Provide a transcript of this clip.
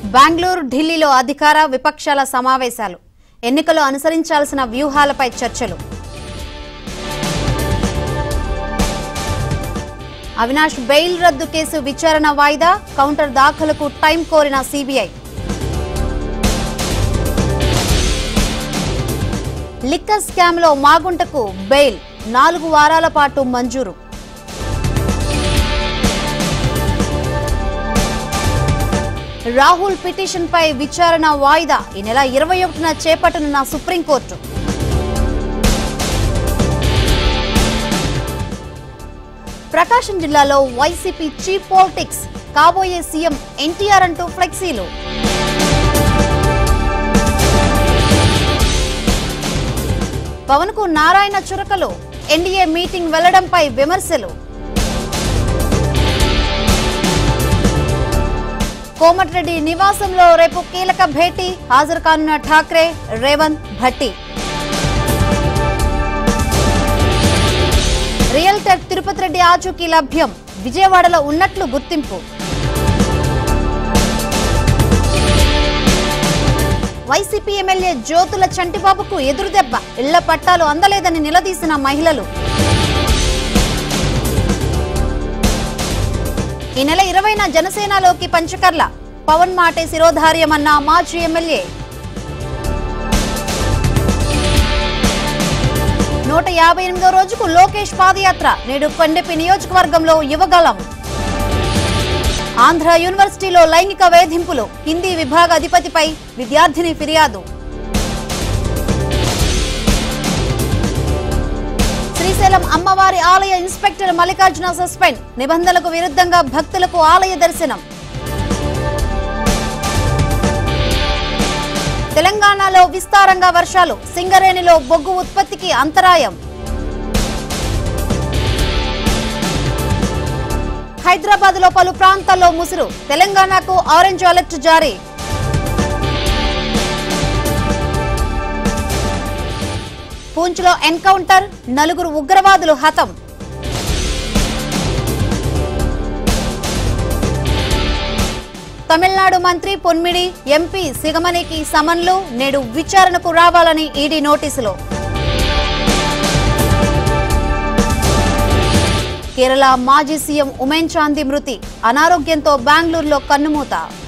బెంగళూరు ఢిల్లీలో అధికార విపక్షాల సమావేశాలు ఎన్నికలు అనుసరించాల్సిన వ్యూహాలపై చర్చలు అవినాష్ బెయిల్ రద్దు కేసు విచారణ వాయిదా కౌంటర్ దాఖలుకు టైం కోరిన సీబీఐ లిక్కర్ స్కామ్లో మాగుంటకు బెయిల్ నాలుగు వారాల పాటు మంజూరు రాహుల్ పిటిషన్పై విచారణ వాయిదా ఈ నెల ఇరవై ఒకటిన చేపట్టనున్న సుప్రీంకోర్టు ప్రకాశం జిల్లాలో వైసీపీ చీఫ్ పాలిటిక్స్ కాబోయే సీఎం ఎన్టీఆర్ అంటూ ఫ్లెక్సీలు పవన్ కు నారాయణ చురకలు ఎన్డీఏ మీటింగ్ వెళ్లడంపై విమర్శలు కోమటిరెడ్డి నివాసంలో రేపు కీలక భేటీ హాజరు కానున్న ఠాక్రే రేవంత్ భట్టి రియల్టర్ తిరుపతి రెడ్డి ఆచూకీ లభ్యం విజయవాడలో ఉన్నట్లు గుర్తింపు వైసీపీ ఎమ్మెల్యే జ్యోతుల చంటిబాబుకు ఎదురుదెబ్బ ఇళ్ల పట్టాలు అందలేదని నిలదీసిన మహిళలు ఈ నెల ఇరవైన జనసేనలోకి పంచకర్ల పవన్ మాటే శిరోధార్యమన్న మాజీ ఎమ్మెల్యే నూట యాభై ఎనిమిదో రోజుకు లోకేష్ పాదయాత్ర నేడు కొండెపి నియోజకవర్గంలో యువగలం ఆంధ్ర యూనివర్సిటీలో లైంగిక వేధింపులు హిందీ విభాగ అధిపతిపై విద్యార్థిని ఫిర్యాదు శ్రీశైలం అమ్మవారి ఆలయ ఇన్స్పెక్టర్ మల్లికార్జున సస్పెండ్ నిబంధనలకు విరుద్ధంగా భక్తులకు ఆలయ దర్శనం తెలంగాణలో విస్తారంగా వర్షాలు సింగరేణిలో బొగ్గు ఉత్పత్తికి అంతరాయం హైదరాబాద్ లో పలు ప్రాంతాల్లో ముసురు తెలంగాణకు ఆరెంజ్ అలర్ట్ జారీ పూంచ్లో ఎన్కౌంటర్ నలుగురు ఉగ్రవాదులు హతం తమిళనాడు మంత్రి పొన్మిడి ఎంపీ సిగమణికి సమన్లు నేడు విచారణకు రావాలని ఈడీ నోటీసులు కేరళ మాజీ సీఎం ఉమేన్ చాందీ మృతి అనారోగ్యంతో బెంగళూరులో కన్నుమూత